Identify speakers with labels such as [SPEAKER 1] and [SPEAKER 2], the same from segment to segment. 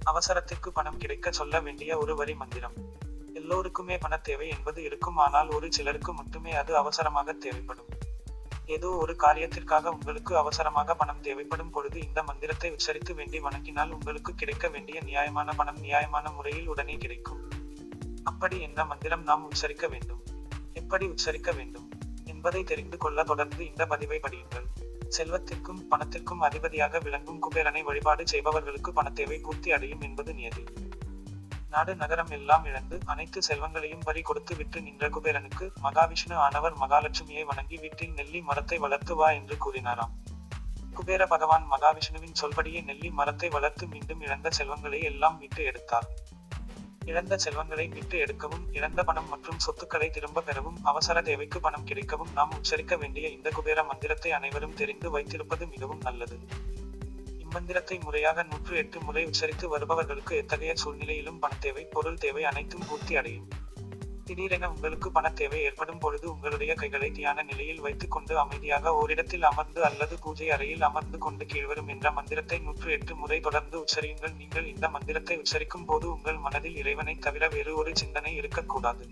[SPEAKER 1] அவசரத்திற்கு பணம் கிடைக்க சொல்ல வேண்டிய ஒரு வரி மந்திரம் எல்லோருக்குமே பண தேவை என்பது இருக்கும் ஆனால் ஒரு சிலருக்கு மட்டுமே அது அவசரமாக தேவைப்படும் ஏதோ ஒரு காரியத்திற்காக உங்களுக்கு அவசரமாக பணம் தேவைப்படும் பொழுது இந்த மந்திரத்தை உச்சரித்து வேண்டி வணங்கினால் உங்களுக்கு கிடைக்க வேண்டிய நியாயமான பணம் நியாயமான முறையில் உடனே கிடைக்கும் அப்படி என்ன மந்திரம் நாம் உச்சரிக்க வேண்டும் எப்படி உச்சரிக்க வேண்டும் என்பதை தெரிந்து கொள்ள தொடர்ந்து இந்த பதிவை படியுங்கள் செல்வத்திற்கும் பணத்திற்கும் அதிபதியாக விளங்கும் குபேரனை வழிபாடு செய்பவர்களுக்கு பணத்தேவை பூர்த்தி அடையும் என்பது நியதி நாடு நகரம் எல்லாம் இழந்து அனைத்து செல்வங்களையும் பறி கொடுத்து விட்டு நின்ற குபேரனுக்கு மகாவிஷ்ணு ஆனவர் மகாலட்சுமியை வணங்கி வீட்டில் நெல்லி மரத்தை வளர்த்து வா என்று கூறினாராம் குபேர பகவான் மகாவிஷ்ணுவின் சொல்படியே நெல்லி மரத்தை வளர்த்து மீண்டும் இழந்த செல்வங்களை எல்லாம் மீட்டு எடுத்தார் இழந்த செல்வங்களை மீட்டு எடுக்கவும் இழந்த பணம் மற்றும் சொத்துக்களை திரும்ப பெறவும் அவசர தேவைக்கு பணம் கிடைக்கவும் நாம் உச்சரிக்க வேண்டிய இந்த குபேர மந்திரத்தை அனைவரும் தெரிந்து வைத்திருப்பது மிகவும் நல்லது இம்மந்திரத்தை முறையாக நூற்று எட்டு முறை உச்சரித்து வருபவர்களுக்கு எத்தகைய சூழ்நிலையிலும் பணத்தேவை பொருள் தேவை அனைத்தும் பூர்த்தி அடையும் திடீரென உங்களுக்கு பணத் தேவை ஏற்படும் பொழுது உங்களுடைய கைகளை தியான நிலையில் வைத்துக் கொண்டு அமைதியாக ஓரிடத்தில் அமர்ந்து அல்லது பூஜை அறையில் அமர்ந்து கொண்டு கீழ்வரும் என்ற மந்திரத்தை நூற்று எட்டு முறை தொடர்ந்து உச்சரியுங்கள் நீங்கள் இந்த மந்திரத்தை உச்சரிக்கும் போது உங்கள் மனதில் இறைவனை தவிர வேறு ஒரு சிந்தனை இருக்கக்கூடாது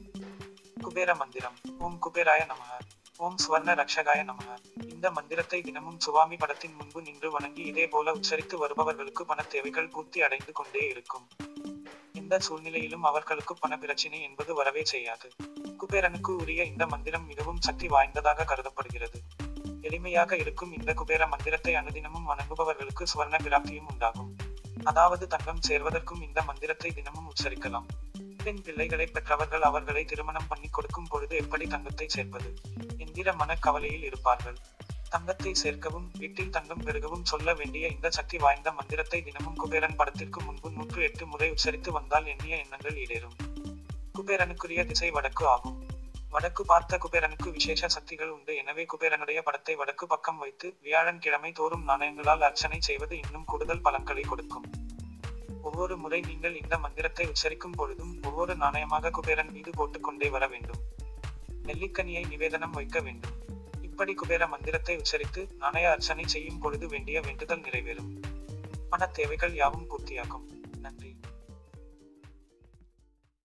[SPEAKER 1] குபேர மந்திரம் ஓம் குபேராய நமக ஓம் சுவர்ண ரக்ஷகாய நமக இந்த மந்திரத்தை தினமும் சுவாமி படத்தின் முன்பு நின்று வணங்கி இதே போல உச்சரித்து வருபவர்களுக்கு பணத் தேவைகள் பூர்த்தி அடைந்து கொண்டே இருக்கும் எந்த சூழ்நிலையிலும் அவர்களுக்கு பண பிரச்சினை என்பது வரவே செய்யாது குபேரனுக்கு உரிய இந்த மந்திரம் மிகவும் சக்தி வாய்ந்ததாக கருதப்படுகிறது எளிமையாக இருக்கும் இந்த குபேர மந்திரத்தை அனுதினமும் வணங்குபவர்களுக்கு சுவர்ண பிராப்தியும் உண்டாகும் அதாவது தங்கம் சேர்வதற்கும் இந்த மந்திரத்தை தினமும் உச்சரிக்கலாம் பெண் பிள்ளைகளை பெற்றவர்கள் அவர்களை திருமணம் பண்ணி கொடுக்கும் பொழுது எப்படி தங்கத்தை சேர்ப்பது என்கிற மனக்கவலையில் இருப்பார்கள் தங்கத்தை சேர்க்கவும் வீட்டில் தங்கம் பெருகவும் சொல்ல வேண்டிய இந்த சக்தி வாய்ந்த மந்திரத்தை தினமும் குபேரன் படத்திற்கு முன்பு நூற்று எட்டு முறை உச்சரித்து வந்தால் எண்ணிய எண்ணங்கள் ஈடேறும் குபேரனுக்குரிய திசை வடக்கு ஆகும் வடக்கு பார்த்த குபேரனுக்கு விசேஷ சக்திகள் உண்டு எனவே குபேரனுடைய படத்தை வடக்கு பக்கம் வைத்து வியாழன் கிழமை தோறும் நாணயங்களால் அர்ச்சனை செய்வது இன்னும் கூடுதல் பலன்களை கொடுக்கும் ஒவ்வொரு முறை நீங்கள் இந்த மந்திரத்தை உச்சரிக்கும் பொழுதும் ஒவ்வொரு நாணயமாக குபேரன் மீது போட்டுக்கொண்டே வர வேண்டும் நெல்லிக்கனியை நிவேதனம் வைக்க வேண்டும் இப்படி குபேர மந்திரத்தை உச்சரித்து நாணய அர்ச்சனை செய்யும் பொழுது வேண்டிய வேண்டுதல் நிறைவேறும் பண தேவைகள் யாவும் பூர்த்தியாகும் நன்றி